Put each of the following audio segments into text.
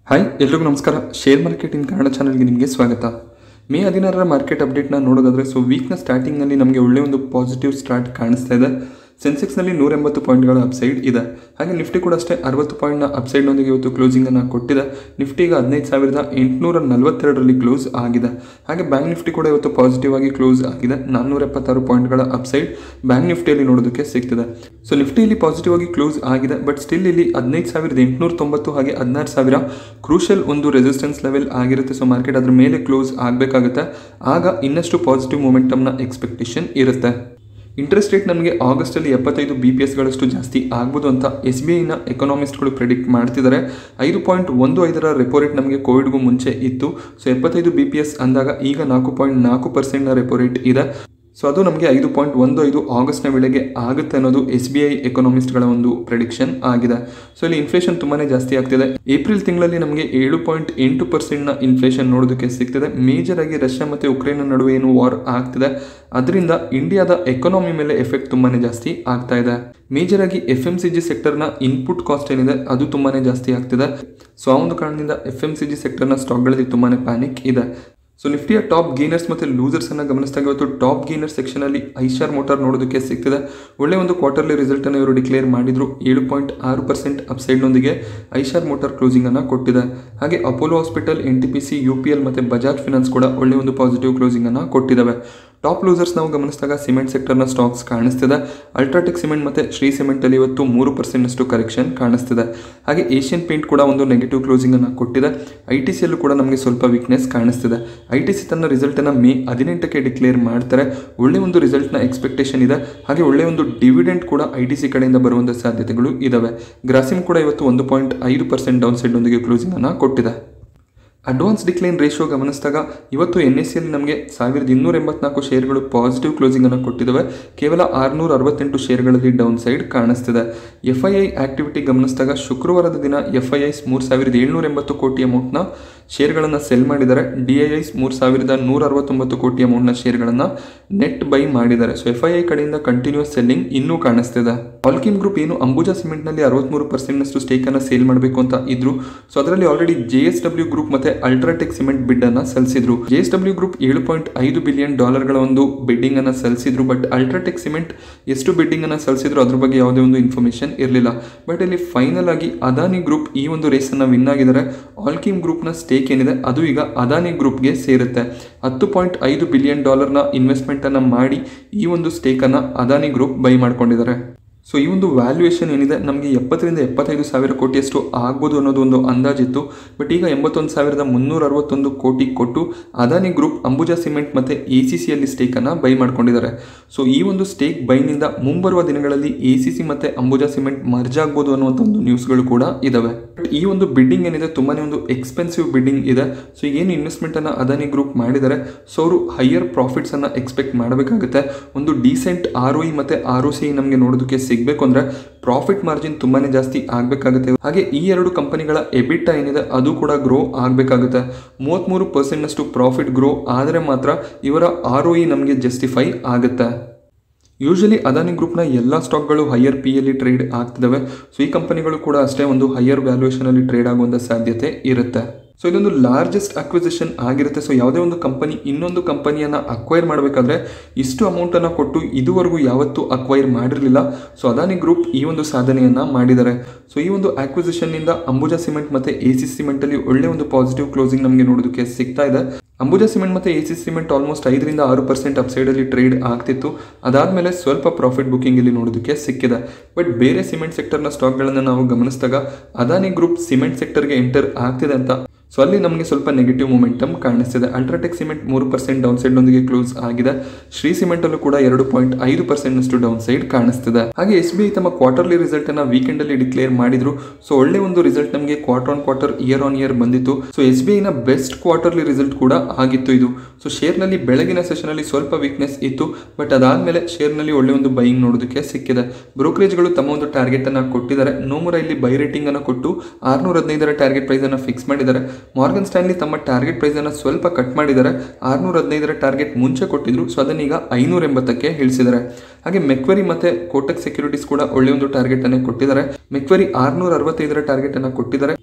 hi ಎಲ್ರಿಗೂ ನಮಸ್ಕಾರ share market in Kannada ಚಾನಲ್ಗೆ ನಿಮಗೆ ಸ್ವಾಗತ ಮೇ ಹದಿನಾರರ ಮಾರ್ಕೆಟ್ ಅಪ್ಡೇಟ್ನ ನೋಡೋದಾದ್ರೆ ಸೊ ವೀಕ್ನ ಸ್ಟಾರ್ಟಿಂಗ್ನಲ್ಲಿ ನಮಗೆ ಒಳ್ಳೆ ಒಂದು ಪಾಸಿಟಿವ್ ಸ್ಟಾರ್ಟ್ ಕಾಣಿಸ್ತಾ ಇದೆ ಸೆನ್ಸೆಕ್ಸ್ನಲ್ಲಿ ನೂರ ಎಂಬತ್ತು ಪಾಯಿಂಟ್ಗಳ ಅಪ್ಸೈಡ್ ಇದೆ ಹಾಗೆ ನಿಫ್ಟಿ ಕೂಡ ಅಷ್ಟೇ ಅರವತ್ತು ಪಾಯಿಂಟ್ನ ಅಪ್ಸೈಡ್ನೊಂದಿಗೆ ಇವತ್ತು ಕ್ಲೋಸಿಂಗನ್ನು ಕೊಟ್ಟಿದೆ ನಿಫ್ಟಿ ಈಗ ಹದಿನೈದು ಸಾವಿರದ ಎಂಟುನೂರ ನಲವತ್ತೆರಡರಲ್ಲಿ ಕ್ಲೋಸ್ ಆಗಿದೆ ಹಾಗೆ ಬ್ಯಾಂಕ್ ನಿಫ್ಟಿ ಕೂಡ ಇವತ್ತು ಪಾಸಿಟಿವ್ ಆಗಿ ಕ್ಲೋಸ್ ಆಗಿದೆ ನಾನ್ನೂರ ಎಪ್ಪತ್ತಾರು ಪಾಯಿಂಟ್ಗಳ ಅಪ್ಸೈಡ್ ಬ್ಯಾಂಕ್ ನಿಫ್ಟಿಯಲ್ಲಿ ನೋಡೋದಕ್ಕೆ ಸಿಗ್ತಿದೆ ಸೊ ನಿಫ್ಟಿಯಲ್ಲಿ ಪಾಸಿಟಿವ್ ಆಗಿ ಕ್ಲೋಸ್ ಆಗಿದೆ ಬಟ್ ಸ್ಟಿಲ್ ಇಲ್ಲಿ ಹದಿನೈದು ಸಾವಿರದ ಎಂಟುನೂರ ತೊಂಬತ್ತು ಹಾಗೆ ಹದಿನಾರು ಸಾವಿರ ಕ್ರೂಷಲ್ ಒಂದು ರೆಸಿಸ್ಟೆನ್ಸ್ ಲೆವೆಲ್ ಆಗಿರುತ್ತೆ ಸೊ ಮಾರ್ಕೆಟ್ ಅದ್ರ ಮೇಲೆ ಕ್ಲೋಸ್ ಆಗಬೇಕಾಗುತ್ತೆ ಆಗ ಇನ್ನಷ್ಟು ಪಾಸಿಟಿವ್ ಮೊಮೆಂಟಮ್ನ ಎಕ್ಸ್ಪೆಕ್ಟೇಷನ್ ಇರುತ್ತೆ ಇಂಟ್ರೆಸ್ಟ್ ರೇಟ್ ನಮಗೆ ಆಗಸ್ಟಲ್ಲಿ ಎಪ್ಪತ್ತೈದು ಬಿ ಪಿ ಎಸ್ಗಳಷ್ಟು ಜಾಸ್ತಿ ಆಗ್ಬೋದು ಅಂತ ಎಸ್ ಬಿ ಐನ ಎಕನಾಮಿಸ್ಟ್ಗಳು ಪ್ರಿಡಿಕ್ಟ್ ಮಾಡ್ತಿದ್ದಾರೆ ಐದು ಪಾಯಿಂಟ್ ಒಂದು ಐದರ ರೆಪೋ ರೇಟ್ ನಮಗೆ ಕೋವಿಡ್ಗೂ ಮುಂಚೆ ಇತ್ತು ಸೊ ಎಪ್ಪತ್ತೈದು ಬಿ ಪಿ ಎಸ್ ಅಂದಾಗ ಈಗ ನಾಲ್ಕು ಪಾಯಿಂಟ್ ನಾಲ್ಕು ಪರ್ಸೆಂಟ್ನ ರೆಪೋ ರೇಟ್ ಇದೆ ಸೊ ಅದು ನಮಗೆ ಐದು ಪಾಯಿಂಟ್ ಒಂದು ಐದು ಆಗಸ್ಟ್ನ ವೇಳೆಗೆ ಆಗುತ್ತೆ ಅನ್ನೋದು ಎಸ್ ಬಿ ಐ ಎಕನಾಮಿಸ್ಟ್ಗಳ ಒಂದು ಪ್ರೆಡಿಕ್ಷನ್ ಆಗಿದೆ ಸೊ ಇಲ್ಲಿ ಇನ್ಫ್ಲೇಷನ್ ತುಂಬಾನೇ ಜಾಸ್ತಿ ಆಗ್ತಿದೆ ಏಪ್ರಿಲ್ ತಿಂಗಳಲ್ಲಿ ನಮಗೆ ಏಳು ಪಾಯಿಂಟ್ ಎಂಟು ಪರ್ಸೆಂಟ್ನ ಇನ್ಫ್ಲೇಷನ್ ನೋಡೋದಕ್ಕೆ ಸಿಗ್ತಿದೆ ಮೇಜರ್ ಆಗಿ ರಷ್ಯಾ ಮತ್ತು ಉಕ್ರೇನ್ ನಡುವೆ ಏನು ವಾರ್ ಆಗ್ತಿದೆ ಅದರಿಂದ ಇಂಡಿಯಾದ ಎಕಾನಮಿ ಮೇಲೆ ಎಫೆಕ್ಟ್ ತುಂಬಾನೇ ಜಾಸ್ತಿ ಆಗ್ತಾ ಇದೆ ಮೇಜರ್ ಆಗಿ ಎಫ್ ಎಂ ಸಿ ಜಿ ಸೆಕ್ಟರ್ನ ಇನ್ಪುಟ್ ಕಾಸ್ಟ್ ಏನಿದೆ ಅದು ತುಂಬಾನೇ ಜಾಸ್ತಿ ಆಗ್ತಿದೆ ಸೊ ಆ ಒಂದು ಕಾರಣದಿಂದ ಎಫ್ ಎಂ ಸಿ ಜಿ ಸೆಕ್ಟರ್ನ ಸ್ಟಾಕ್ಗಳಲ್ಲಿ ತುಂಬಾನೇ ಪ್ಯಾನಿಕ್ ಇದೆ ಸೊ ನಿಫ್ಟಿಯ ಟಾಪ್ ಗೇನರ್ಸ್ ಮತ್ತು ಲೂಸರ್ಸ್ ಅನ್ನ ಗಮನಿಸಿದಾಗ ಇವತ್ತು ಟಾಪ್ ಗೇನರ್ ಸೆಕ್ಷನ್ ಅಲ್ಲಿ ಐಶಾರ್ ಮೋಟಾರ್ ನೋಡೋದಕ್ಕೆ ಸಿಗ್ತಿದೆ ಒಳ್ಳೆ ಒಂದು ಕ್ವಾರ್ಟರ್ಲಿ ರಿಸಲ್ಟ್ ಅನ್ನು ಇವರು ಡಿಕ್ಲೇರ್ ಮಾಡಿದ್ರು ಏಳು ಪಾಯಿಂಟ್ ಆರು ಪರ್ಸೆಂಟ್ ಅಪ್ಸೈಡ್ನೊಂದಿಗೆ ಐಶಾರ್ ಮೋಟಾರ್ ಕ್ಲೋಸಿಂಗ್ ಅನ್ನ ಕೊಟ್ಟಿದೆ ಹಾಗೆ Apollo hospital N T P C U P L ಮತ್ತು ಬಜಾಜ್ ಫಿನಾನ್ಸ್ ಕೂಡ ಒಳ್ಳೆ ಒಂದು ಪಾಸಿಟಿವ್ ಕ್ಲೋಸಿಂಗ್ ಅನ್ನ ಕೊಟ್ಟಿದ್ದಾವೆ ಟಾಪ್ ಲೂಸರ್ಸ್ ನಾವು ಗಮನಿಸಿದಾಗ ಸಿಮೆಂಟ್ ಸೆಕ್ಟರ್ನ ಸ್ಟಾಕ್ಸ್ ಕಾಣಿಸ್ತಿದೆ ಅಲ್ಟ್ರಾಟೆಕ್ ಸಿಮೆಂಟ್ ಮತ್ತು ಶ್ರೀ ಸಿಮೆಂಟಲ್ಲಿ ಇವತ್ತು ಮೂರು ಪರ್ಸೆಂಟ್ನಷ್ಟು ಕರೆಕ್ಷನ್ ಕಾಣಿಸ್ತಿದೆ ಹಾಗೆ ಏಷ್ಯನ್ ಪೇಂಟ್ ಕೂಡ ಒಂದು ನೆಗೆಟಿವ್ ಕ್ಲೋಸಿಂಗನ್ನು ಕೊಟ್ಟಿದೆ ಐ ಟಿ ಸಿಯಲ್ಲೂ ಕೂಡ ನಮಗೆ ಸ್ವಲ್ಪ ವೀಕ್ನೆಸ್ ಕಾಣಿಸ್ತಿದೆ ಐ ಟಿ ಸಿ ತನ್ನ ರಿಸಲ್ಟನ್ನು ಮೇ ಹದಿನೆಂಟಕ್ಕೆ ಡಿಕ್ಲೇರ್ ಮಾಡ್ತಾರೆ ಒಳ್ಳೆ ಒಂದು ರಿಸಲ್ಟ್ನ ಎಕ್ಸ್ಪೆಕ್ಟೇಷನ್ ಇದೆ ಹಾಗೆ ಒಳ್ಳೆ ಒಂದು ಡಿವಿಡೆಂಟ್ ಕೂಡ ಐ ಟಿ ಸಿ ಕಡೆಯಿಂದ ಬರುವಂಥ ಸಾಧ್ಯತೆಗಳು ಇದಾವೆ ಗ್ರಾಸಿಮ್ ಕೂಡ ಇವತ್ತು ಒಂದು ಪಾಯಿಂಟ್ ಐದು ಪರ್ಸೆಂಟ್ ಡೌನ್ ಸೈಡ್ನೊಂದಿಗೆ ಕ್ಲೋಸಿಂಗನ್ನು ಕೊಟ್ಟಿದೆ ಅಡ್ವಾನ್ಸ್ ಡಿಕ್ಲೈನ್ ರೇಷಿಯೋ ಗಮನಿಸಿದಾಗ ಇವತ್ತು ಎನ್ ಎಸ್ ಸಿಯಲ್ಲಿ ನಮಗೆ ಸಾವಿರದ ಇನ್ನೂರ ಎಂಬತ್ನಾಲ್ಕು ಶೇರ್ಗಳು ಪಾಸಿಟಿವ್ ಕ್ಲೋಸಿಂಗನ್ನು ಕೊಟ್ಟಿದ್ದಾವೆ ಕೇವಲ ಆರುನೂರ ಅರವತ್ತೆಂಟು ಶೇರ್ಗಳಲ್ಲಿ ಡೌನ್ ಸೈಡ್ ಕಾಣಿಸ್ತಿದೆ ಎಫ್ ಐ ಐ ಆಕ್ಟಿವಿಟಿ ಗಮನಿಸಿದಾಗ ಶುಕ್ರವಾರದ ದಿನ ಎಫ್ ಐ ಐಸ್ ಮೂರು ಸಾವಿರದ ಏಳ್ನೂರ ಎಂಬತ್ತು ಕೋಟಿ ಅಮೌಂಟ್ನ ಶೇರ್ಗಳನ್ನು ಸೆಲ್ ಮಾಡಿದ್ದಾರೆ ಡಿ ಐ ಐಸ್ ಮೂರು ಸಾವಿರದ ನೂರ ಅರವತ್ತೊಂಬತ್ತು ಕೋಟಿ ಅಮೌಂಟ್ನ ಶೇರ್ಗಳನ್ನು ನೆಟ್ ಬೈ ಮಾಡಿದ್ದಾರೆ ಸೊ ಎಫ್ ಐ ಐ ಕಡೆಯಿಂದ ಕಂಟಿನ್ಯೂಸ್ ಸೆಲ್ಲಿಂಗ್ ಇನ್ನೂ ಕಾಣಿಸ್ತಿದೆ ಆಲ್ಕಿಮ್ ಗ್ರೂಪ್ ಏನು ಅಂಬುಜಾ ಸಿಮೆಂಟ್ನಲ್ಲಿ ಅರವತ್ಮೂರು ಪರ್ಸೆಂಟ್ನಷ್ಟು ಸ್ಟೇಕನ್ನು ಸೇಲ್ ಮಾಡಬೇಕು ಅಂತ ಇದ್ರು ಸೊ ಅದರಲ್ಲಿ already J S W group ಮತ್ತು ಅಲ್ಟ್ರಾಟೆಕ್ ಸಿಮೆಂಟ್ ಬಿಡ್ ಅನ್ನ ಸಲ್ಲಿಸಿದ್ರು ಜೆ ಎಸ್ ಡಬ್ಲ್ಯೂ ಗ್ರೂಪ್ ಏಳು ಪಾಯಿಂಟ್ ಐದು ಬಿಲಿಯನ್ ಡಾಲರ್ಗಳ ಒಂದು ಬಿಡ್ಡಿಂಗ್ ಅನ್ನ ಸಲ್ಲಿಸಿದ್ರು ಬಟ್ ಅಲ್ಟ್ರಾಟೆಕ್ ಸಿಮೆಂಟ್ ಎಷ್ಟು ಬಿಡ್ಡಿಂಗ್ ಅನ್ನ ಸಲ್ಲಿಸಿದ್ರು ಅದ್ರ ಬಗ್ಗೆ ಯಾವುದೇ ಒಂದು ಇನ್ಫಾರ್ಮೇಶನ್ ಇರಲಿಲ್ಲ ಬಟ್ ಇಲ್ಲಿ ಫೈನಲ್ ಆಗಿ ಅದಾನಿ ಗ್ರೂಪ್ ಈ ಒಂದು ರೇಸ್ ಅನ್ನ ವಿನ್ ಆಗಿದ್ದಾರೆ ಆಲ್ಕಿಮ್ ಗ್ರೂಪ್ನ ಸ್ಟೇಕ್ ಏನಿದೆ ಅದು ಈಗ ಅದಾನಿ ಗ್ರೂಪ್ಗೆ ಸೇರುತ್ತೆ ಹತ್ತು ಪಾಯಿಂಟ್ ಐದು ಬಿಲಿಯನ್ ಡಾಲರ್ನ ಇನ್ವೆಸ್ಟ್ಮೆಂಟ್ ಅನ್ನ ಮಾಡಿ ಈ ಒಂದು ಸ್ಟೇಕನ್ನು ಅದಾನಿ ಗ್ರೂಪ್ ಬೈ ಮಾಡ್ಕೊಂಡಿದ್ದಾರೆ ಸೊ ಈ ಒಂದು ವ್ಯಾಲ್ಯೂಯೇಷನ್ ಏನಿದೆ ನಮಗೆ ಎಪ್ಪತ್ತರಿಂದ ಎಪ್ಪತ್ತೈದು ಸಾವಿರ ಕೋಟಿಯಷ್ಟು ಆಗ್ಬೋದು ಅನ್ನೋದು ಒಂದು ಅಂದಾಜಿತ್ತು ಬಟ್ ಈಗ ಎಂಬತ್ತೊಂದು ಸಾವಿರದ ಮುನ್ನೂರ ಅರವತ್ತೊಂದು ಕೋಟಿ ಕೊಟ್ಟು ಅದಾನಿ ಗ್ರೂಪ್ ಅಂಬುಜಾ ಸಿಮೆಂಟ್ ಮತ್ತು ಎ ಸಿ ಸಿಯಲ್ಲಿ ಸ್ಟೇಕನ್ನು ಬೈ ಮಾಡ್ಕೊಂಡಿದ್ದಾರೆ ಸೊ ಈ ಒಂದು ಸ್ಟೇಕ್ ಬೈನಿಂದ ಮುಂಬರುವ ದಿನಗಳಲ್ಲಿ ಎ ಸಿ ಸಿ ಮತ್ತು ಅಂಬುಜಾ ಸಿಮೆಂಟ್ ಮರ್ಜ್ ಆಗ್ಬೋದು ಅನ್ನುವಂಥ ಒಂದು ನ್ಯೂಸ್ಗಳು ಕೂಡ ಇದಾವೆ ಬಟ್ ಈ ಒಂದು ಬಿಡ್ಡಿಂಗ್ ಏನಿದೆ ತುಂಬಾನೇ ಒಂದು ಎಕ್ಸ್ಪೆನ್ಸಿವ್ ಬಿಡ್ಡಿಂಗ್ ಇದೆ ಸೊ ಏನು ಇನ್ವೆಸ್ಟ್ಮೆಂಟನ್ನು ಅದಾನಿ ಗ್ರೂಪ್ ಮಾಡಿದ್ದಾರೆ ಸೊ ಅವರು ಹೈಯರ್ ಪ್ರಾಫಿಟ್ಸನ್ನು ಎಕ್ಸ್ಪೆಕ್ಟ್ ಮಾಡಬೇಕಾಗುತ್ತೆ ಒಂದು ಡೀಸೆಂಟ್ ಆರ್ ಒ ಇ ಮತ್ತು ಆರ್ ಒ ಸಿ ನಮಗೆ ನೋಡೋದಕ್ಕೆ ಸಿಗಬೇಕು ಅಂದರೆ ಪ್ರಾಫಿಟ್ ಮಾರ್ಜಿನ್ ತುಂಬಾನೇ ಜಾಸ್ತಿ ಆಗಬೇಕಾಗುತ್ತೆ ಹಾಗೆ ಈ ಎರಡು ಕಂಪನಿಗಳ ಎಬಿಟ ಏನಿದೆ ಅದು ಕೂಡ ಗ್ರೋ ಆಗಬೇಕಾಗುತ್ತೆ ಮೂವತ್ತ್ಮೂರು ಪರ್ಸೆಂಟ್ನಷ್ಟು ಪ್ರಾಫಿಟ್ ಗ್ರೋ ಆದರೆ ಮಾತ್ರ ಇವರ ಆರ್ ಒ ಇ ನಮಗೆ ಜಸ್ಟಿಫೈ ಆಗುತ್ತೆ ಯೂಶಲಿ ಅದಾನಿ ಗ್ರೂಪ್ನ ಎಲ್ಲ ಸ್ಟಾಕ್ಗಳು ಹೈಯರ್ ಪಿ ಎಲ್ಲಿ ಟ್ರೇಡ್ ಆಗ್ತಿದ್ದಾವೆ ಸೊ ಈ ಕಂಪನಿಗಳು ಕೂಡ ಅಷ್ಟೇ ಒಂದು ಹೈಯರ್ ವ್ಯಾಲ್ಯೂಯೇಷನಲ್ಲಿ ಟ್ರೇಡ್ ಆಗುವಂಥ ಸಾಧ್ಯತೆ ಇರುತ್ತೆ ಸೊ ಇದೊಂದು ಲಾರ್ಜೆಸ್ಟ್ ಅಕ್ವಿಸಿಷನ್ ಆಗಿರುತ್ತೆ ಸೊ ಯಾವುದೇ ಒಂದು ಕಂಪನಿ ಇನ್ನೊಂದು ಕಂಪನಿಯನ್ನು ಅಕ್ವೈರ್ ಮಾಡಬೇಕಾದ್ರೆ ಇಷ್ಟು ಅಮೌಂಟನ್ನು ಕೊಟ್ಟು ಇದುವರೆಗೂ ಯಾವತ್ತೂ ಅಕ್ವೈರ್ ಮಾಡಿರಲಿಲ್ಲ ಸೊ ಅದಾನಿ ಗ್ರೂಪ್ ಈ ಒಂದು ಸಾಧನೆಯನ್ನು ಮಾಡಿದ್ದಾರೆ ಸೊ ಈ ಒಂದು ಅಕ್ವಿಸಿಷನ್ನಿಂದ ಅಂಬುಜಾ ಸಿಮೆಂಟ್ ಮತ್ತು ಎ ಸಿ ಸಿಮೆಂಟಲ್ಲಿ ಒಳ್ಳೆ ಒಂದು ಪಾಸಿಟಿವ್ ಕ್ಲೋಸಿಂಗ್ ನಮಗೆ ನೋಡೋದಕ್ಕೆ ಸಿಗ್ತಾ ಇದೆ ಅಂಬುಜಾ ಸಿಮೆಂಟ್ ಮತ್ತು ಎ ಸಿ ಸಿಮೆಂಟ್ ಆಲ್ಮೋಸ್ಟ್ ಐದರಿಂದ ಆರು ಪರ್ಸೆಂಟ್ ಅಪ್ಸೈಡಲ್ಲಿ ಟ್ರೇಡ್ ಆಗ್ತಿತ್ತು ಅದಾದಮೇಲೆ ಸ್ವಲ್ಪ ಪ್ರಾಫಿಟ್ ಬುಕಿಂಗ್ ಇಲ್ಲಿ ನೋಡೋದಕ್ಕೆ ಸಿಕ್ಕಿದೆ ಬಟ್ ಬೇರೆ ಸಿಮೆಂಟ್ ಸೆಕ್ಟರ್ನ ಸ್ಟಾಕ್ಗಳನ್ನು ನಾವು ಗಮನಿಸಿದಾಗ ಅದಾನಿ ಗ್ರೂಪ್ ಸಿಮೆಂಟ್ ಸೆಕ್ಟರ್ಗೆ ಎಂಟರ್ ಆಗ್ತಿದೆ ಅಂತ ಸೊ ಅಲ್ಲಿ ನಮಗೆ ಸ್ವಲ್ಪ ನೆಗೆಟಿವ್ ಮೂಮೆಂಟಮ್ ಕಾಣಿಸ್ತಿದೆ ಅಲ್ಟ್ರಾಟೆಕ್ ಸಿಮೆಂಟ್ ಮೂರು ಪರ್ಸೆಂಟ್ ಡೌನ್ ಸೈಡ್ನೊಂದಿಗೆ ಕ್ಲೋಸ್ ಆಗಿದೆ ಶ್ರೀ ಸಿಮೆಂಟಲ್ಲೂ ಕೂಡ ಎರಡು ಪಾಯಿಂಟ್ ಐದು ಪರ್ಸೆಂಟ್ನಷ್ಟು ಡೌನ್ ಸೈಡ್ ಕಾಣಿಸ್ತಿದೆ ಹಾಗೆ ಎಸ್ ಬಿ ಐ ತಮ್ಮ ಕ್ವಾರ್ಟರ್ಲಿ ರಿಸಲ್ಟನ್ನು ವೀಕೆಂಡಲ್ಲಿ ಡಿಕ್ಲೇರ್ ಮಾಡಿದ್ರು ಸೊ ಒಳ್ಳೆ ಒಂದು ರಿಸಲ್ಟ್ ನಮಗೆ quarter on quarter year on year ಬಂದಿತ್ತು ಸೊ ಎಸ್ ಬಿ ಐನ ಬೆಸ್ಟ್ ಕ್ವಾರ್ಟರ್ಲಿ ರಿಸಲ್ಟ್ ಕೂಡ ಆಗಿತ್ತು ಇದು ಸೊ ಶೇರ್ನಲ್ಲಿ ಬೆಳಗಿನ ಸೆಷನಲ್ಲಿ ಸ್ವಲ್ಪ ವೀಕ್ನೆಸ್ ಇತ್ತು ಬಟ್ ಅದಾದಮೇಲೆ ಶೇರ್ನಲ್ಲಿ ಒಳ್ಳೆ ಒಂದು ಬೈಯಿಂಗ್ ನೋಡೋದಕ್ಕೆ ಸಿಕ್ಕಿದೆ ಬ್ರೋಕರೇಜ್ಗಳು ತಮ್ಮ ಒಂದು ಟಾರ್ಗೆಟ್ ಅನ್ನು ಕೊಟ್ಟಿದ್ದಾರೆ ನೋಮುರ ಇಲ್ಲಿ ಬೈ ರೇಟಿಂಗ್ ಅನ್ನು ಕೊಟ್ಟು ಆರ್ನೂರ ಹದಿನೈದರ ಟಾರ್ಗೆಟ್ ಪ್ರೈಸ್ ಅನ್ನು ಫಿಕ್ಸ್ ಮಾಡಿದ್ದಾರೆ ಮಾರ್ಗನ್ ಸ್ಟ್ಯಾನ್ಲಿ ತಮ್ಮ ಟಾರ್ಗೆಟ್ ಪ್ರೈಸ್ ಅನ್ನು ಸ್ವಲ್ಪ ಕಟ್ ಮಾಡಿದ್ದಾರೆ ಆರ್ನೂರ ಹದಿನೈದರ ಟಾರ್ಗೆಟ್ ಮುಂಚೆ ಕೊಟ್ಟಿದ್ರು ಸೊ ಅದನ್ನೀಗ ಐನೂರ ಎಂಬತ್ತಕ್ಕೆ ಇಳಿಸಿದ್ದಾರೆ ಹಾಗೆ ಮೆಕ್ವರಿ ಮತ್ತೆ ಕೋಟಕ್ ಸೆಕ್ಯೂರಿಟೀಸ್ ಕೂಡ ಒಳ್ಳೆ ಒಂದು ಟಾರ್ಗೆಟ್ ಅನ್ನು ಕೊಟ್ಟಿದ್ದಾರೆ ಮೆಕ್ವರಿ ಆರ್ನೂರ ಅರವತ್ತೈದರ ಟಾರ್ಗೆಟ್ ಅನ್ನು ಕೊಟ್ಟಿದ್ದಾರೆ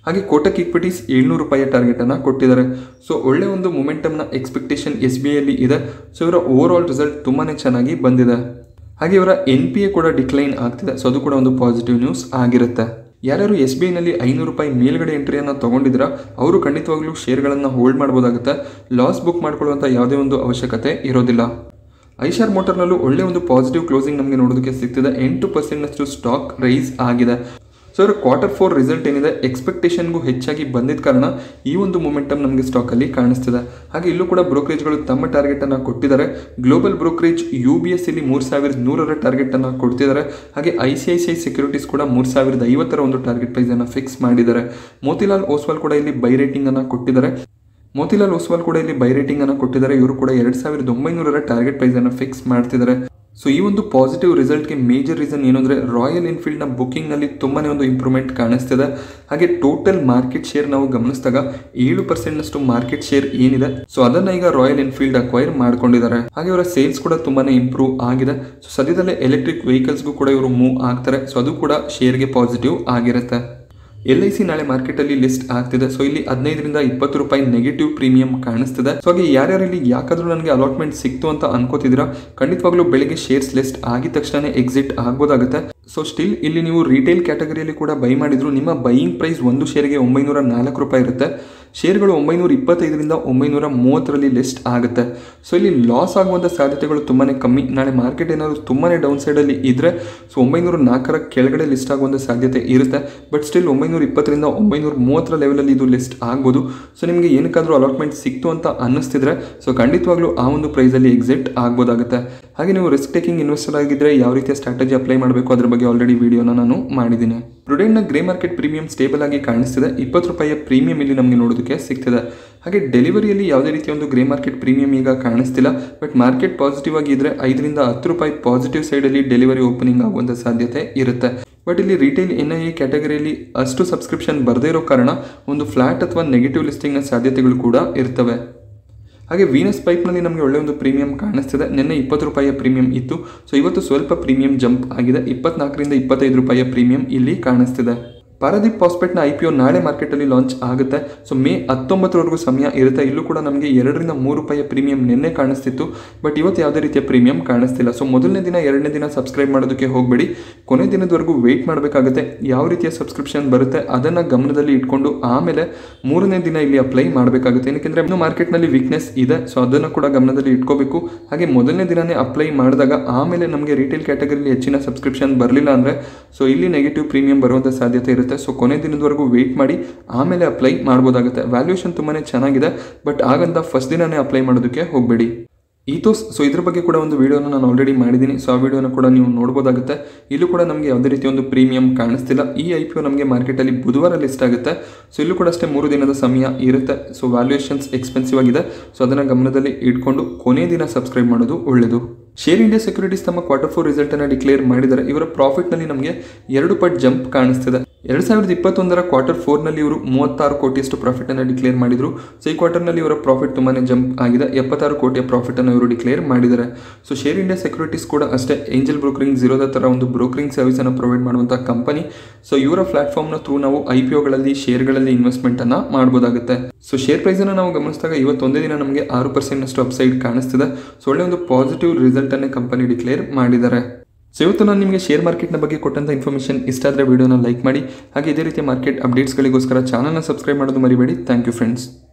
ಹಾಗೆ ಕೋಟಕ್ ಇಕ್ವಿಟೀಸ್ ಏಳ್ನೂರು ರೂಪಾಯಿಯ ಟಾರ್ಗೆಟನ್ನು ಕೊಟ್ಟಿದ್ದಾರೆ ಸೊ ಒಳ್ಳೆ ಒಂದು ಮೊಮೆಂಟಮ್ನ ಎಕ್ಸ್ಪೆಕ್ಟೇಷನ್ ಎಸ್ ಬಿ ಐಯಲ್ಲಿ ಇದೆ ಸೊ ಇವರ ಓವರ್ ಆಲ್ ರಿಸಲ್ಟ್ ತುಂಬಾ ಚೆನ್ನಾಗಿ ಬಂದಿದೆ ಹಾಗೆ ಇವರ ಎನ್ ಪಿ ಎ ಕೂಡ ಡಿಕ್ಲೈನ್ ಆಗ್ತಿದೆ ಸೊ ಅದು ಕೂಡ ಒಂದು ಪಾಸಿಟಿವ್ ನ್ಯೂಸ್ ಆಗಿರುತ್ತೆ ಯಾರ್ಯಾರು ಎಸ್ ಬಿ ಐನಲ್ಲಿ ಐನೂರು ರೂಪಾಯಿ ಮೇಲ್ಗಡೆ ಎಂಟ್ರಿಯನ್ನು ತೊಗೊಂಡಿದ್ರ ಅವರು ಖಂಡಿತವಾಗ್ಲೂ ಶೇರ್ಗಳನ್ನು ಹೋಲ್ಡ್ ಮಾಡ್ಬೋದಾಗುತ್ತೆ ಲಾಸ್ ಬುಕ್ ಮಾಡ್ಕೊಳ್ಳುವಂಥ ಯಾವುದೇ ಒಂದು ಅವಶ್ಯಕತೆ ಇರೋದಿಲ್ಲ ಐಶಾರ್ ಮೋಟರ್ನಲ್ಲೂ ಒಳ್ಳೆ ಒಂದು ಪಾಸಿಟಿವ್ ಕ್ಲೋಸಿಂಗ್ ನಮಗೆ ನೋಡೋದಕ್ಕೆ ಸಿಗ್ತಿದೆ ಎಂಟು ಪರ್ಸೆಂಟ್ನಷ್ಟು ಸ್ಟಾಕ್ ರೈಸ್ ಆಗಿದೆ ಸೊ ಇವರ ಕ್ವಾರ್ಟರ್ ಫೋರ್ ರಿಸಲ್ಟ್ ಏನಿದೆ ಎಕ್ಸ್ಪೆಕ್ಟೇಷನ್ಗೂ ಹೆಚ್ಚಾಗಿ ಬಂದಿದ್ದ ಕಾರಣ ಈ ಒಂದು ಮೊಮೆಂಟಮ್ ನಮಗೆ ಸ್ಟಾಕಲ್ಲಿ ಕಾಣಿಸ್ತಿದೆ ಹಾಗೆ ಇಲ್ಲೂ ಕೂಡ ಬ್ರೋಕರೇಜ್ಗಳು ತಮ್ಮ ಟಾರ್ಗೆಟನ್ನು ಕೊಟ್ಟಿದ್ದಾರೆ global brokerage U B S ಇಲ್ಲಿ ಮೂರು ಸಾವಿರದ ನೂರರ ಟಾರ್ಗೆಟನ್ನು ಕೊಡ್ತಿದ್ದಾರೆ ಹಾಗೆ I C I C I securities ಕೂಡ ಮೂರು ಸಾವಿರದ ಐವತ್ತರ ಒಂದು ಟಾರ್ಗೆಟ್ ಪ್ರೈಸನ್ನು ಫಿಕ್ಸ್ ಮಾಡಿದ್ದಾರೆ ಮೋತಿಲಾಲ್ ಓಸ್ವಾಲ್ ಕೂಡ ಇಲ್ಲಿ ಬೈ ರೇಟಿಂಗನ್ನು ಕೊಟ್ಟಿದ್ದಾರೆ ಮೋತಿಲಾಲ್ ಓಸ್ವಾಲ್ ಕೂಡ ಇಲ್ಲಿ ಬೈ ರೇಟಿಂಗ್ ಅನ್ನು ಕೊಟ್ಟಿದ್ದಾರೆ ಇವರು ಕೂಡ ಎರಡ್ ಸಾವಿರದ ಒಂಬೈನೂರರ ಟಾರ್ಗೆಟ್ ಪ್ರೈಸ್ ಅನ್ನು ಫಿಕ್ಸ್ ಮಾಡ್ತಿದ್ದಾರೆ ಸೊ ಈ ಒಂದು ಪಾಸಿಟಿವ್ ರಿಸಲ್ಟ್ಗೆ ಮೇಜರ್ ರೀಸನ್ ಏನು ಅಂದರೆ ರಾಯಲ್ ಎನ್ಫೀಲ್ಡ್ನ ಬುಕ್ಕಿಂಗ್ನಲ್ಲಿ ತುಂಬಾ ಒಂದು ಇಂಪ್ರೂವ್ಮೆಂಟ್ ಕಾಣಿಸ್ತಿದೆ ಹಾಗೆ ಟೋಟಲ್ ಮಾರ್ಕೆಟ್ ಶೇರ್ ನಾವು ಗಮನಿಸಿದಾಗ ಏಳು ಪರ್ಸೆಂಟ್ನಷ್ಟು ಮಾರ್ಕೆಟ್ ಶೇರ್ ಏನಿದೆ ಸೊ ಅದನ್ನ ಈಗ ರಾಯಲ್ ಎನ್ಫೀಲ್ಡ್ ಅಕ್ವೈರ್ ಮಾಡ್ಕೊಂಡಿದ್ದಾರೆ ಹಾಗೆ ಇವರ ಸೇಲ್ಸ್ ಕೂಡ ತುಂಬಾನೇ ಇಂಪ್ರೂವ್ ಆಗಿದೆ ಸೊ ಸದ್ಯದಲ್ಲೇ ಎಲೆಕ್ಟ್ರಿಕ್ ವೆಹಿಕಲ್ಸ್ಗೂ ಕೂಡ ಇವರು ಮೂವ್ ಆಗ್ತಾರೆ ಸೊ ಅದು ಕೂಡ ಶೇರ್ಗೆ ಪಾಸಿಟಿವ್ ಆಗಿರುತ್ತೆ ಎಲ್ ಐ ಸಿ ನಾಳೆ ಮಾರ್ಕೆಟಲ್ಲಿ ಲಿಸ್ಟ್ ಆಗ್ತಿದೆ ಸೊ ಇಲ್ಲಿ ಹದಿನೈದರಿಂದ ಇಪ್ಪತ್ತು ರೂಪಾಯಿ ನೆಗೆಟಿವ್ ಪ್ರೀಮಿಯಂ ಕಾಣಿಸ್ತಿದೆ ಸೊ ಹಾಗೆ ಯಾರ್ಯಾರು ಇಲ್ಲಿ ಯಾಕಾದ್ರೂ ನನಗೆ ಅಲಾಟ್ಮೆಂಟ್ ಸಿಕ್ತು ಅಂತ ಅನ್ಕೋತಿದ್ದೀರಾ ಖಂಡಿತವಾಗ್ಲೂ ಬೆಳಿಗ್ಗೆ ಶೇರ್ಸ್ ಲಿಸ್ಟ್ ಆಗಿದ ತಕ್ಷಣ ಎಕ್ಸಿಟ್ ಆಗ್ಬೋದಾಗುತ್ತೆ ಸೊ ಸ್ಟಿಲ್ ಇಲ್ಲಿ ನೀವು ರಿಟೇಲ್ ಕ್ಯಾಟಗರಿಯಲ್ಲಿ ಕೂಡ ಬೈ ಮಾಡಿದ್ರು ನಿಮ್ಮ ಬೈಯಿಂಗ್ ಪ್ರೈಸ್ ಒಂದು ಶೇರ್ಗೆ ಒಂಬೈನೂರ ನಾಲ್ಕು ರೂಪಾಯಿ ಇರುತ್ತೆ ಶೇರ್ಗಳು ಒಂಬೈನೂರ ಇಪ್ಪತ್ತೈದರಿಂದ ಒಂಬೈನೂರ ಮೂವತ್ತರಲ್ಲಿ ಲಿಸ್ಟ್ ಆಗುತ್ತೆ ಸೊ ಇಲ್ಲಿ ಲಾಸ್ ಆಗುವಂಥ ಸಾಧ್ಯತೆಗಳು ತುಂಬಾ ಕಮ್ಮಿ ನಾಳೆ ಮಾರ್ಕೆಟ್ ಏನಾದರೂ ತುಂಬಾ ಡೌನ್ ಸೈಡಲ್ಲಿ ಇದ್ದರೆ ಸೊ ಒಂಬೈನೂರ ನಾಲ್ಕರ ಕೆಳಗಡೆ ಲಿಸ್ಟ್ ಆಗುವಂಥ ಸಾಧ್ಯತೆ ಇರುತ್ತೆ ಬಟ್ ಸ್ಟಿಲ್ ಒಂಬೈನೂರ ಇಪ್ಪತ್ತರಿಂದ ಒಂಬೈನೂರ ಮೂವತ್ತರ ಲೆವೆಲಲ್ಲಿ ಇದು ಲಿಸ್ಟ್ ಆಗ್ಬೋದು ಸೊ ನಿಮಗೆ ಏನಕ್ಕಾದರೂ ಅಲಾಟ್ಮೆಂಟ್ ಸಿಕ್ತು ಅಂತ ಅನ್ನಿಸ್ತಿದ್ರೆ ಸೊ ಖಂಡಿತವಾಗ್ಲೂ ಆ ಒಂದು ಪ್ರೈಸಲ್ಲಿ ಎಕ್ಸಿಟ್ ಆಗ್ಬೋದಾಗುತ್ತೆ ಹಾಗೆ ನೀವು ರಿಸ್ಕ್ ಟೇಕಿಂಗ್ ಇನ್ವೆಸ್ಟರ್ ಆಗಿದ್ದರೆ ಯಾವ ರೀತಿಯ ಸ್ಟ್ರಾಟಜಿ ಅಪ್ಲೈ ಮಾಡಬೇಕು ಅದ್ರ ಬಗ್ಗೆ ಆಲ್ರೆಡಿ ವಿಡಿಯೋನ ನಾನು ಮಾಡಿದ್ದೀನಿ ಪ್ರುಡೆಂಟ್ನ ಗ್ರೇ ಮಾರ್ಕೆಟ್ ಪ್ರೀಮಿಯಂ ಸ್ಟೇಬಲ್ ಆಗಿ ಕಾಣಿಸ್ತಿದೆ ಇಪ್ಪತ್ತು ರೂಪಾಯಿಯ ಪ್ರೀಮಿಯಂ ಇಲ್ಲಿ ನಮಗೆ ನೋಡೋದಕ್ಕೆ ಸಿಗ್ತಿದೆ ಹಾಗೆ ಡೆಲಿವರಿಯಲ್ಲಿ ಯಾವುದೇ ರೀತಿಯ ಒಂದು ಗ್ರೇ ಮಾರ್ಕೆಟ್ ಪ್ರೀಮಿಯಂ ಈಗ ಕಾಣಿಸ್ತಿಲ್ಲ ಬಟ್ ಮಾರ್ಕೆಟ್ ಪಾಸಿಟಿವ್ ಆಗಿದ್ದರೆ ಐದರಿಂದ ಹತ್ತು ರೂಪಾಯಿ ಪಾಸಿಟಿವ್ ಸೈಡಲ್ಲಿ ಡೆಲಿವರಿ ಓಪನಿಂಗ್ ಆಗುವಂಥ ಸಾಧ್ಯತೆ ಇರುತ್ತೆ ಬಟ್ ಇಲ್ಲಿ ರಿಟೇಲ್ ಎನ್ ಐ ಎ ಕ್ಯಾಟಗರಿಯಲ್ಲಿ ಅಷ್ಟು ಸಬ್ಸ್ಕ್ರಿಪ್ಷನ್ ಬರದೇ ಇರೋ ಕಾರಣ ಒಂದು ಫ್ಲಾಟ್ ಅಥವಾ ನೆಗೆಟಿವ್ ಲಿಸ್ಟಿಂಗ್ನ ಸಾಧ್ಯತೆಗಳು ಕೂಡ ಇರ್ತವೆ ಹಾಗೆ ವೀನಸ್ ಪೈಪ್ನಲ್ಲಿ ನಮಗೆ ಒಳ್ಳೆಯ ಒಂದು ಪ್ರೀಮಿಯಂ ಕಾಣಿಸ್ತಿದೆ ನಿನ್ನೆ ಇಪ್ಪತ್ತು ರೂಪಾಯಿಯ ಪ್ರೀಮಿಯಂ ಇತ್ತು ಸೊ ಇವತ್ತು ಸ್ವಲ್ಪ ಪ್ರೀಮಿಯಂ ಜಂಪ್ ಆಗಿದೆ ಇಪ್ಪತ್ನಾಲ್ಕರಿಂದ ಇಪ್ಪತ್ತೈದು ರೂಪಾಯಿಯ ಪ್ರೀಮಿಯಂ ಇಲ್ಲಿ ಕಾಣಿಸ್ತಿದೆ ಪಾರಾದೀಪ್ ಪಾಸ್ಪೆಟ್ನ ಐ ಪಿ ಒ ನಾಳೆ ಮಾರ್ಕೆಟಲ್ಲಿ ಲಾಂಚ್ ಆಗುತ್ತೆ ಸೊ ಮೇ ಹತ್ತೊಂಬತ್ತರವರೆಗೂ ಸಮಯ ಇರುತ್ತೆ ಇಲ್ಲೂ ಕೂಡ ನಮಗೆ ಎರಡರಿಂದ ಮೂರು ರೂಪಾಯಿಯ ಪ್ರೀಮಿಯಂ ನಿನ್ನೆ ಕಾಣಿಸ್ತಿತ್ತು ಬಟ್ ಇವತ್ತು ಯಾವುದೇ ರೀತಿಯ ಪ್ರೀಮಿಯಂ ಕಾಣಿಸ್ತಿಲ್ಲ ಸೊ ಮೊದಲನೇ ದಿನ ಎರಡನೇ ದಿನ ಸಬ್ಸ್ಕ್ರೈಬ್ ಮಾಡೋದಕ್ಕೆ ಹೋಗಬೇಡಿ ಕೊನೆ ದಿನದವರೆಗೂ ವೆಯ್ಟ್ ಮಾಡಬೇಕಾಗುತ್ತೆ ಯಾವ ರೀತಿಯ ಸಬ್ಸ್ಕ್ರಿಪ್ಷನ್ ಬರುತ್ತೆ ಅದನ್ನು ಗಮನದಲ್ಲಿ ಇಟ್ಕೊಂಡು ಆಮೇಲೆ ಮೂರನೇ ದಿನ ಇಲ್ಲಿ ಅಪ್ಲೈ ಮಾಡಬೇಕಾಗುತ್ತೆ ಏನಕ್ಕೆ ಇನ್ನು ಮಾರ್ಕೆಟ್ನಲ್ಲಿ ವೀಕ್ನೆಸ್ ಇದೆ ಸೊ ಅದನ್ನು ಕೂಡ ಗಮನದಲ್ಲಿ ಇಟ್ಕೋಬೇಕು ಹಾಗೆ ಮೊದಲನೇ ದಿನನೇ ಅಪ್ಲೈ ಮಾಡಿದಾಗ ಆಮೇಲೆ ನಮಗೆ ರಿಟೇಲ್ ಕ್ಯಾಟಗರಿಲಿ ಹೆಚ್ಚಿನ ಸಬ್ಸ್ಕ್ರಿಪ್ಷನ್ ಬರಲಿಲ್ಲ ಅಂದರೆ ಸೊ ಇಲ್ಲಿ ನೆಗೆಟಿವ್ ಪ್ರೀಮಿಯಂ ಬರುವಂಥ ಸಾಧ್ಯತೆ ಇರುತ್ತೆ ಸೊ ಕೊನೆ ದಿನದವರೆಗೂ ವೆಯ್ಟ್ ಮಾಡಿ ಆಮೇಲೆ ಅಪ್ಲೈ ಮಾಡ್ಬೋದಾಗುತ್ತೆ ವ್ಯಾಲ್ಯೂಯೇಷನ್ ತುಂಬಾ ಚೆನ್ನಾಗಿದೆ ಬಟ್ ಆಗಂತ ಫಸ್ಟ್ ದಿನನೇ ಅಪ್ಲೈ ಮಾಡೋದಕ್ಕೆ ಹೋಗಬೇಡಿ ಈತೋಸ್ ಸೊ ಇದ್ರ ಬಗ್ಗೆ ಕೂಡ ಒಂದು ವಿಡಿಯೋನ ನಾನು ಆಲ್ರೆಡಿ ಮಾಡಿದ್ದೀನಿ ಸೊ ಆ ವಿಡಿಯೋನ ಕೂಡ ನೀವು ನೋಡ್ಬೋದಾಗುತ್ತೆ ಇಲ್ಲೂ ಕೂಡ ನಮಗೆ ಯಾವುದೇ ರೀತಿಯ ಒಂದು ಪ್ರೀಮಿಯಂ ಕಾಣಿಸ್ತಿಲ್ಲ ಈ ಐ ಪಿ ಒ ನಮಗೆ ಮಾರ್ಕೆಟಲ್ಲಿ ಬುಧವಾರ ಲಿಸ್ಟ್ ಆಗುತ್ತೆ ಸೊ ಇಲ್ಲೂ ಕೂಡ ಅಷ್ಟೇ ಮೂರು ದಿನದ ಸಮಯ ಇರುತ್ತೆ ಸೊ ವ್ಯಾಲ್ಯೂಯೇಷನ್ಸ್ ಎಕ್ಸ್ಪೆನ್ಸಿವ್ ಆಗಿದೆ ಸೊ ಅದನ್ನು ಗಮನದಲ್ಲಿ ಇಟ್ಕೊಂಡು ಕೊನೆ ದಿನ ಸಬ್ಸ್ಕ್ರೈಬ್ ಮಾಡೋದು ಒಳ್ಳೆಯದು ಶೇರ್ ಇಂಡಿಯಾ ಸೆಕ್ಯೂರಿಟೀಸ್ ತಮ್ಮ ಕ್ವಾರ್ಟರ್ ಫೋರ್ ರಿಸಲ್ಟನ್ನು ಡಿಕ್ಲೇರ್ ಮಾಡಿದ್ದಾರೆ ಇವರ ಪ್ರಾಫಿಟ್ನಲ್ಲಿ ನಮಗೆ ಎರಡು ಪಟ್ ಜಂಪ್ ಕಾಣಿಸ್ತಿದೆ ಎರಡು ಸಾವಿರದ ಇಪ್ಪತ್ತೊಂದರ ಕ್ವಾರ್ಟರ್ ಫೋರ್ನಲ್ಲಿ ಇವರು ಮೂವತ್ತಾರು ಕೋಟಿಯಷ್ಟು ಪ್ರಾಫಿಟನ್ನು ಡಿಕ್ಲೇರ್ ಮಾಡಿದರು ಸೊ ಈ ಕ್ವಾರ್ಟರ್ನಲ್ಲಿ ಇವರ ಪ್ರಾಫಿಟ್ ತುಂಬಾ ಜಂಪ್ ಆಗಿದೆ ಎಪ್ಪತ್ತಾರು ಕೋಟಿಯ ಪ್ರಾಫಿಟನ್ನು ಇವರು ಡಿಕ್ಲೇರ್ ಮಾಡಿದ್ದಾರೆ ಸೊ ಶೇರ್ ಇಂಡಿಯಾ ಸೆಕ್ಯೂರಿಟೀಸ್ ಕೂಡ ಅಷ್ಟೇ ಏಂಜಲ್ ಬ್ರೋಕರಿಂಗ್ ಝೀರೋದ ಥರ ಒಂದು ಬ್ರೋಕರಿಂಗ್ ಸರ್ವಿಸನ್ನು ಪ್ರೊವೈಡ್ ಮಾಡುವಂಥ ಕಂಪನಿ ಸೊ ಇವರ ಪ್ಲಾಟ್ಫಾರ್ಮ್ನ ಥ್ರೂ ನಾವು ಐ ಪಿ ಒಗಳಲ್ಲಿ ಶೇರ್ಗಳಲ್ಲಿ ಇನ್ವೆಸ್ಟ್ಮೆಂಟನ್ನು ಮಾಡ್ಬೋದಾಗುತ್ತೆ ಸೊ ಶೇರ್ ಪ್ರೈಸನ್ನು ನಾವು ಗಮನಿಸಿದಾಗ ಇವತ್ತೊಂದೇ ದಿನ ನಮಗೆ ಆರು ಪರ್ಸೆಂಟ್ನಷ್ಟು ಅಪ್ಸೈಡ್ ಕಾಣಿಸ್ತಿದೆ ಸೊ ಒಳ್ಳೆ ಒಂದು ಪಾಸಿಟಿವ್ ರಿಸಲ್ಟನ್ನೇ ಕಂಪನಿ ಡಿಕ್ಲೇರ್ ಮಾಡಿದ್ದಾರೆ ಸೊ ಇವತ್ತು ನಾನು ನಿಮಗೆ ಶೇರ್ ಮಾರ್ಕೆಟ್ನ ಬಗ್ಗೆ ಕೊಟ್ಟಂಥ ಇನ್ಫಾರ್ಮೇಷನ್ ಇಷ್ಟ ಆದರೆ ವಿಡಿಯೋನ ಲೈಕ್ ಮಾಡಿ ಹಾಗೆ ಇದೇ ರೀತಿಯ ಮಾರ್ಕೆಟ್ ಅಪ್ಡೇಟ್ಸ್ಗಳಿಗೋಸ್ಕರ ಚಾನಲ್ನ ಸಬ್ಸ್ಕ್ರೈಬ್ ಮಾಡೋದು ಮರಿಬೇಡಿ ಥ್ಯಾಂಕ್ ಯು ಫ್ರೆಂಡ್ಸ್